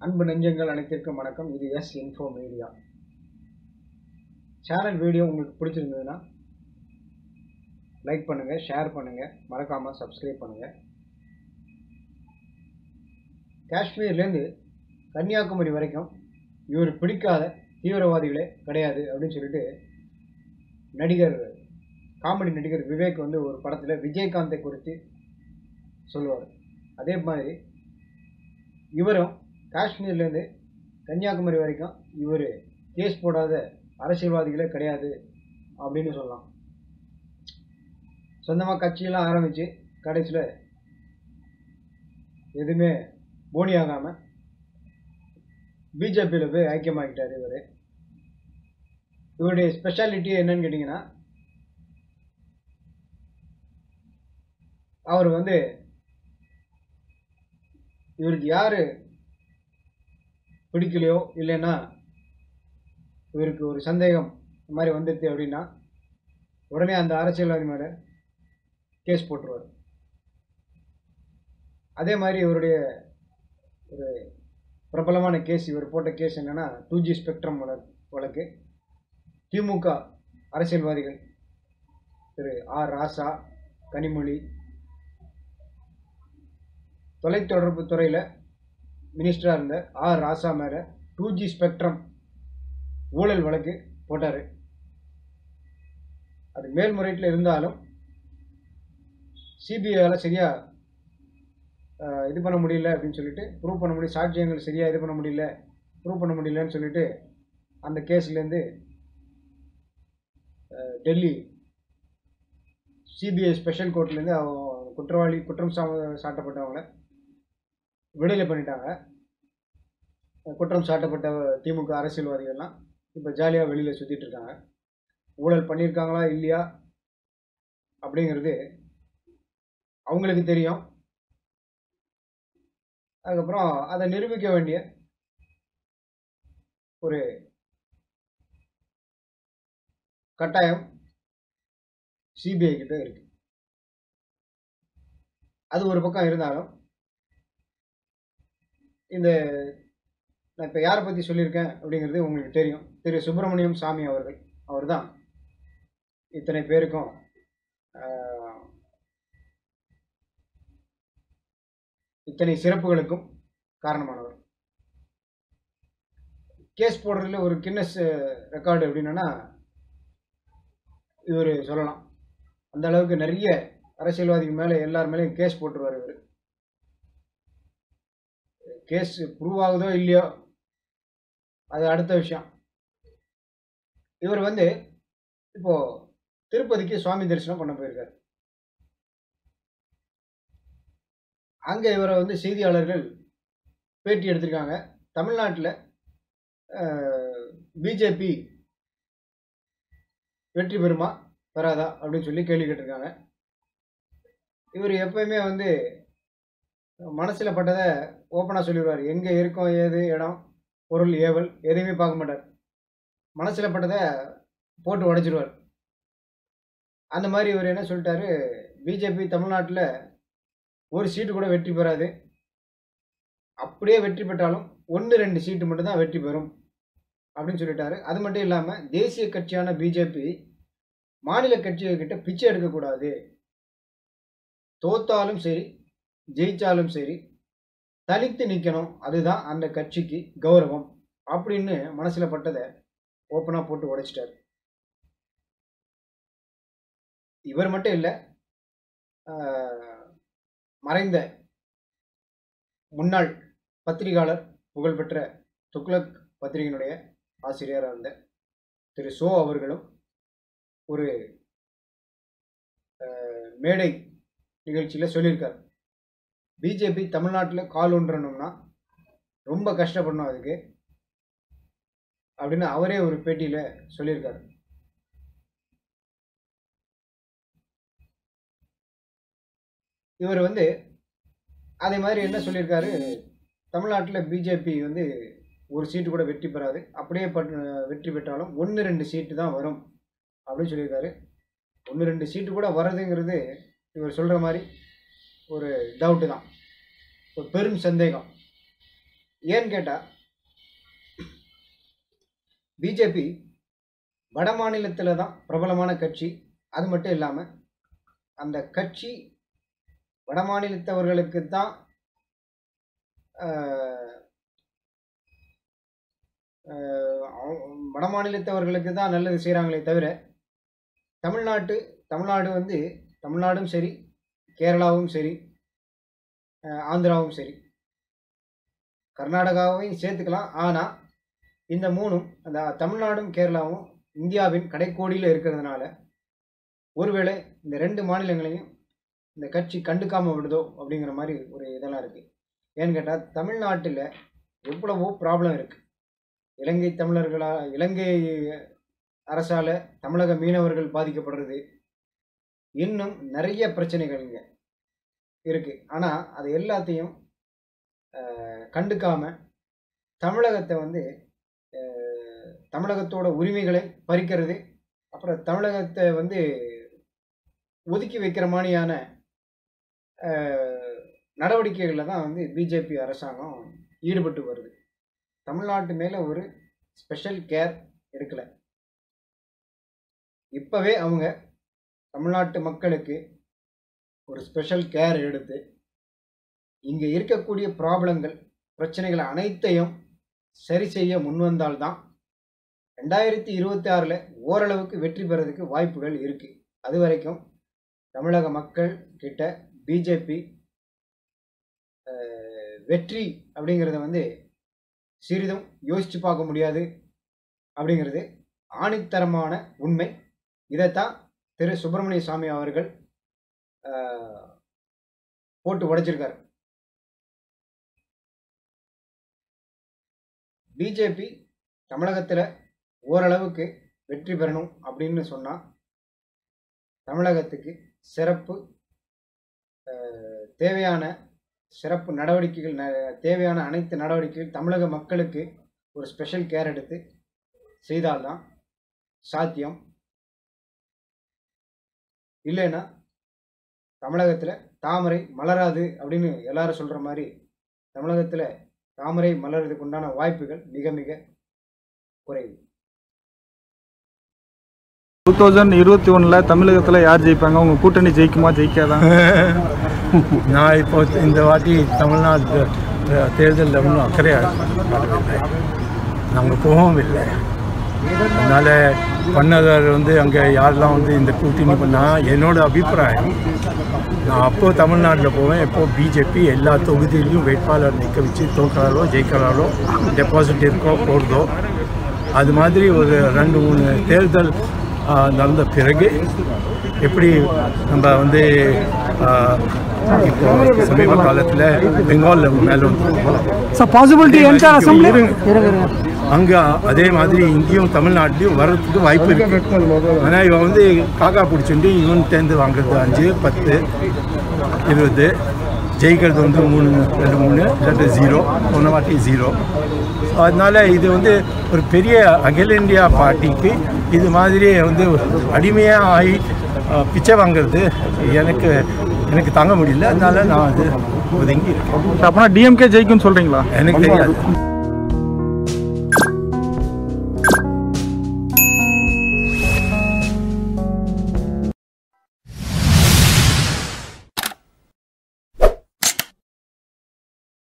அன்பு நெஞ்சங்கள் அனைத்திற்கும் வணக்கம் இது S info media channel video உங்களுக்கு பிடிச்சிருந்ததுன்னா லைக் பண்ணுங்கள் ஷேர் பண்ணுங்கள் மறக்காமல் சப்ஸ்கிரைப் பண்ணுங்கள் காஷ்மீர்லேருந்து கன்னியாகுமரி வரைக்கும் இவர் பிடிக்காத தீவிரவாதிகளே கிடையாது அப்படின்னு சொல்லிட்டு நடிகர் காமெடி நடிகர் விவேக் வந்து ஒரு படத்தில் விஜயகாந்தை குறித்து சொல்லுவார் அதே மாதிரி இவரும் காஷ்மீர்லேருந்து கன்னியாகுமரி வரைக்கும் இவர் கேஸ் போடாத அரசியல்வாதிகளே கிடையாது அப்படின்னு சொல்லலாம் சொந்தமாக கட்சியெல்லாம் ஆரம்பித்து கடைசியில் எதுவுமே போனி ஆகாமல் பிஜேபியில் போய் ஐக்கியமாகிட்டார் இவர் இவருடைய ஸ்பெஷாலிட்டி என்னன்னு கேட்டிங்கன்னா அவர் வந்து இவருக்கு யார் பிடிக்கலையோ இல்லைன்னா இவருக்கு ஒரு சந்தேகம் இந்த மாதிரி வந்துடுது அப்படின்னா உடனே அந்த அரசியல்வாதி மேலே கேஸ் போட்டுருவார் அதே மாதிரி இவருடைய ஒரு பிரபலமான கேஸ் இவர் போட்ட கேஸ் என்னென்னா டூ ஜி ஸ்பெக்ட்ரம் வழக்கு திமுக அரசியல்வாதிகள் திரு ஆர் ராசா கனிமொழி தொலைத்தொடர்பு துறையில் மினிஸ்டராக இருந்த ஆர் ராசா மேலே டூ ஜி ஸ்பெக்ட்ரம் ஊழல் வழக்கு போட்டார் அது மேல்முறையீட்டில் இருந்தாலும் சிபிஐயால் சரியாக இது பண்ண முடியல அப்படின்னு சொல்லிட்டு ப்ரூவ் பண்ண முடியல சாட்சியங்கள் சரியாக இது பண்ண முடியல ப்ரூவ் பண்ண முடியலன்னு சொல்லிட்டு அந்த கேஸ்லேருந்து டெல்லி சிபிஐ ஸ்பெஷல் கோர்ட்லேருந்து குற்றவாளி குற்றம் சா சாட்டப்பட்டவங்கள விடுதலை பண்ணிட்டாங்க குற்றம் சாட்டப்பட்ட திமுக அரசியல்வாதிகள்லாம் இப்போ ஜாலியாக வெளியில் சுற்றிட்டு இருக்காங்க ஊழல் பண்ணியிருக்காங்களா இல்லையா அப்படிங்கிறது அவங்களுக்கு தெரியும் அதுக்கப்புறம் அதை நிரூபிக்க வேண்டிய ஒரு கட்டாயம் சிபிஐ கிட்ட இருக்கு அது ஒரு பக்கம் இருந்தாலும் இந்த நான் இப்போ யாரை பற்றி சொல்லியிருக்கேன் அப்படிங்கிறது உங்களுக்கு தெரியும் திரு சுப்பிரமணியம் சாமி அவர்கள் அவர் தான் இத்தனை பேருக்கும் இத்தனை சிறப்புகளுக்கும் காரணமானவர் கேஸ் போடுறதுல ஒரு கின்னஸ் ரெக்கார்டு அப்படின்னா இவர் சொல்லலாம் அந்த அளவுக்கு நிறைய அரசியல்வாதிக்கு மேலே எல்லார் மேலேயும் கேஸ் போட்டுருவார் இவர் கேஸ் ப்ரூவ் ஆகுதோ இல்லையோ அது அடுத்த விஷயம் இவர் வந்து இப்போ திருப்பதிக்கு சுவாமி தரிசனம் பண்ண போயிருக்கார் அங்கே இவரை வந்து செய்தியாளர்கள் பேட்டி எடுத்திருக்காங்க தமிழ்நாட்டில் பிஜேபி வெற்றி பெறுமா பெறாதா அப்படின்னு சொல்லி கேள்வி கேட்டிருக்காங்க இவர் எப்பயுமே வந்து மனசில் பட்டதை ஓப்பனாக சொல்லிடுவார் எங்கே இருக்கோம் ஏது இடம் பொருள் ஏவல் எதையுமே பார்க்க மாட்டார் மனசில் பட்டதை போட்டு உடைச்சிருவார் அந்த மாதிரி இவர் என்ன சொல்லிட்டாரு பிஜேபி தமிழ்நாட்டில் ஒரு சீட்டு கூட வெற்றி பெறாது அப்படியே வெற்றி பெற்றாலும் ஒன்று ரெண்டு சீட்டு மட்டும்தான் வெற்றி பெறும் அப்படின்னு சொல்லிட்டாரு அது மட்டும் இல்லாமல் தேசிய கட்சியான பிஜேபி மாநில கட்சிகிட்ட பிச்சை எடுக்கக்கூடாது தோத்தாலும் சரி ஜெயிச்சாலும் சரி தனித்து நிற்கணும் அதுதான் அந்த கட்சிக்கு கௌரவம் அப்படின்னு மனசில் பட்டதை ஓப்பனாக போட்டு உடைச்சிட்டார் இவர் மட்டும் இல்லை மறைந்த முன்னாள் பத்திரிகையாளர் புகழ்பெற்ற துக்ளக் பத்திரிகையினுடைய ஆசிரியராக இருந்த திரு சோ அவர்களும் ஒரு மேடை நிகழ்ச்சியில் சொல்லியிருக்கார் பிஜேபி தமிழ்நாட்டில் கால் ஒன்றணும்னா ரொம்ப கஷ்டப்படணும் அதுக்கு அப்படின்னு அவரே ஒரு பேட்டியில் சொல்லியிருக்காரு இவர் வந்து அதே மாதிரி என்ன சொல்லியிருக்காரு தமிழ்நாட்டில் பிஜேபி வந்து ஒரு சீட்டு கூட வெற்றி பெறாது அப்படியே வெற்றி பெற்றாலும் ஒன்று ரெண்டு சீட்டு தான் வரும் அப்படின்னு சொல்லியிருக்காரு ஒன்று ரெண்டு சீட்டு கூட வர்றதுங்கிறது இவர் சொல்கிற மாதிரி ஒரு டவுட்டு தான் ஒரு பெரும் சந்தேகம் ஏன்னு கேட்டால் பிஜேபி வட மாநிலத்தில் தான் பிரபலமான கட்சி அது மட்டும் இல்லாமல் அந்த கட்சி வட மாநிலத்தவர்களுக்கு தான் ஆஹ், ஆஹ், அவ- வட மாநிலத்தவர்களுக்கு தான் நல்லது செய்கிறாங்களே தவிர தமிழ்நாட்டு தமிழ்நாடு வந்து தமிழ்நாடும் சரி கேரளாவும் சரி ஆஹ், ஆந்திராவும் சரி கர்நாடகாவையும் சேர்த்துக்கலாம் ஆனால் இந்த மூணும் அந்த தமிழ்நாடும் கேரளாவும் இந்தியாவின் கடைக்கோடியில் இருக்கிறதுனால ஒருவேளை இந்த ரெண்டு மாநிலங்களையும் இந்த கட்சி கண்டுக்காம விடுதோ அப்படிங்கிற மாதிரி ஒரு இதெல்லாம் இருக்குது ஏன்னு கேட்டால் தமிழ்நாட்டில் எவ்வளவோ ப்ராப்ளம் இருக்குது இலங்கை தமிழர்களா இலங்கை அரசால தமிழக மீனவர்கள் பாதிக்கப்படுறது இன்னும் நிறைய பிரச்சனைகள் இங்கே இருக்குது ஆனால் அது எல்லாத்தையும் ஆஹ், கண்டுக்காம தமிழகத்தை வந்து ஆஹ், தமிழகத்தோட உரிமைகளை பறிக்கிறது அப்புறம் தமிழகத்தை வந்து ஒதுக்கி வைக்கிற மாதிரியான ஆஹ், நடவடிக்கைகளில் தான் வந்து பிஜேபி அரசாங்கம் ஈடுபட்டு வருது தமிழ்நாட்டு மேலே ஒரு ஸ்பெஷல் கேர் எடுக்கலை இப்போவே அவங்க தமிழ்நாட்டு மக்களுக்கு ஒரு ஸ்பெஷல் கேர் எடுத்து இங்கே இருக்கக்கூடிய ப்ராப்ளங்கள் பிரச்சனைகள் அனைத்தையும் சரி செய்ய முன்வந்தால்தான் ரெண்டாயிரத்தி இருபத்தி ஆறில் ஓரளவுக்கு வெற்றி பெறதுக்கு வாய்ப்புகள் இருக்குது அது வரைக்கும் தமிழக மக்கள் கிட்ட பிஜேபி வெற்றி அப்படிங்கிறத வந்து சிறிதும் யோசித்து பார்க்க முடியாது அப்படிங்கிறது ஆணித்தரமான உண்மை இதைத்தான் திரு சுப்பிரமணிய சாமி அவர்கள் அஹ், போட்டு உடைச்சிருக்காரு பிஜேபி தமிழகத்தில் ஓரளவுக்கு வெற்றி பெறணும் அப்படின்னு சொன்னால் தமிழகத்துக்கு சிறப்பு அஹ், தேவையான சிறப்பு நடவடிக்கைகள் ந- தேவையான அனைத்து நடவடிக்கைகள் தமிழக மக்களுக்கு ஒரு ஸ்பெஷல் கேர் எடுத்து செய்தால்தான் சாத்தியம் இல்லைன்னா தமிழகத்தில் தாமரை மலராது அப்படின்னு எல்லாரும் சொல்கிற மாதிரி தமிழகத்தில் தாமரை மலர்றதுக்கு உண்டான வாய்ப்புகள் மிக மிக குறைவு டூ தௌசண்ட் இருபத்தி ஒன்றில் தமிழகத்தில் யார் ஜெயிப்பாங்க உங்கள் கூட்டணி ஜெயிக்குமா ஜெயிக்காதா நான் இப்போ இந்த வாட்டி தமிழ்நாட்டு அஹ், தேர்தலில் ஒன்றும் அக்கறையாக காட்டவில்லை நாங்கள் போகவும் இல்லை அதனால் பண்ணதார் வந்து அங்கே யாரெல்லாம் வந்து இந்த கூட்டணி பண்ணா என்னோட அபிப்பிராயம் நான் அப்போ தமிழ்நாட்டில் போவேன் இப்போ பிஜேபி எல்லா தொகுதியிலையும் வேட்பாளர் நிற்க வச்சு தோக்கிறாரோ ஜெயிக்கிறாரோ டெபாசிட் இருக்கோ போடுதோ அது மாதிரி ஒரு ரெண்டு மூணு தேர்தல் ஆ, நடந்த பிறகு எப்படி நம்ம வந்து ஆ, இப்போ சமீப காலத்தில் பெங்காலில் மேலே வந்து சார் பாசிபிலிட்டி என்டையர் அசம்பிளி அங்கே அதே மாதிரி இங்கேயும் தமிழ்நாட்டிலையும் வர்றதுக்கு வாய்ப்பு இருக்கு ஆனால் இவன் வந்து காக்கா பிடிச்சிட்டு இவன் தேர்ந்து வாங்குறது அஞ்சு பத்து இருபது ஜெயிக்கிறது வந்து மூணு ரெண்டு மூணு இல்லாட்டி ஜீரோ போன வாட்டி ஜீரோ ஸோ அதனால் இது வந்து ஒரு பெரிய அகில இந்தியா பார்ட்டிக்கு இது மாதிரி வந்து அடிமையாக ஆகி அஹ், பிச்சை வாங்குறது எனக்கு எனக்கு தாங்க முடியல அதனால நான் அது ஒதுங்கி இருக்கேன் அப்போனா டிஎம்கே ஜெயிக்கும்னு சொல்கிறீங்களா எனக்கு தெரியாது